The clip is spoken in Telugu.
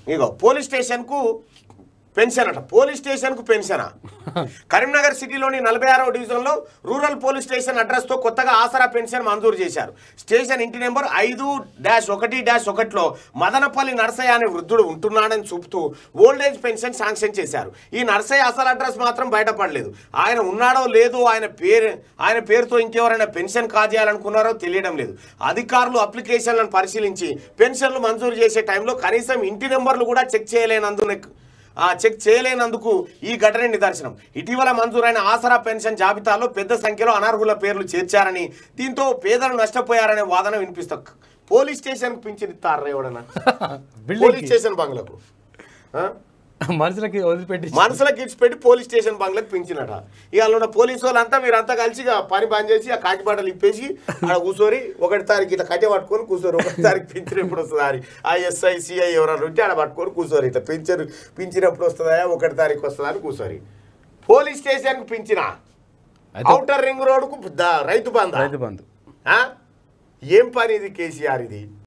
ఇగో పోలీస్ స్టేషన్కు పెన్షన్ అట పోలీస్ స్టేషన్కు పెన్షనా కరీంనగర్ సిటీలోని నలభై ఆరవ డివిజన్లో రూరల్ పోలీస్ స్టేషన్ అడ్రస్తో కొత్తగా ఆసరా పెన్షన్ మంజూరు చేశారు స్టేషన్ ఇంటి నెంబర్ ఐదు డాష్ ఒకటి డాష్ ఒకటిలో మదనపల్లి నరసయ్య అనే వృద్ధుడు ఉంటున్నాడని చూపుతూ ఓల్డ్ ఏజ్ పెన్షన్ శాంక్షన్ చేశారు ఈ నరసయ్య అసలు అడ్రస్ మాత్రం బయటపడలేదు ఆయన ఉన్నాడో లేదో ఆయన పేరు ఆయన పేరుతో ఇంకెవరైనా పెన్షన్ కాజేయాలనుకున్నారో తెలియడం లేదు అధికారులు అప్లికేషన్లను పరిశీలించి పెన్షన్లు మంజూరు చేసే టైంలో కనీసం ఇంటి నెంబర్లు కూడా చెక్ చేయలేనందున ఆ చెక్ చేయలేనందుకు ఈ ఘటన నిదర్శనం ఇటీవల మంజూరైన ఆసరా పెన్షన్ జాబితాలో పెద్ద సంఖ్యలో అనర్హుల పేర్లు చేర్చారని దీంతో పేదలు నష్టపోయారనే వాదన వినిపిస్తా పోలీస్ స్టేషన్ పింఛన్ ఇస్తారు ఎవడన్నా Building పోలీస్ కి. స్టేషన్ బంగ్లకు ఆ? మనుషులకి వదిలిపెట్టి మనసులకు ఇచ్చిపెట్టి పోలీస్ స్టేషన్ బంగ్లకు పించినట ఇక అందులో ఉన్న పోలీసు వాళ్ళంతా మీరంతా కలిసి ఇక పని బంద్ చేసి ఆ కాకి బట్టలు ఇప్పేసి అక్కడ కూర్చొని ఒకటి తారీఖు ఇట్లా కట్టె పట్టుకొని కూర్చోరు ఒకటి తారీఖు పింఛన్ ఎప్పుడు వస్తుంది అని ఆ ఎస్ఐ సిఐ ఎవరైనా ఉంటే ఆడ పట్టుకొని కూర్చోరు ఇట్లా పింఛన్ పింఛన్ ఎప్పుడు వస్తుందా ఒకటి తారీఖు వస్తుందా అని కూర్చోరు పోలీస్ స్టేషన్కి పించిన అయితే- అవుటర్ రింగ్ రోడ్కు ద- రైతు బంధ రైతు బంధు ఏం పని ఇది కేసీఆర్ ఇది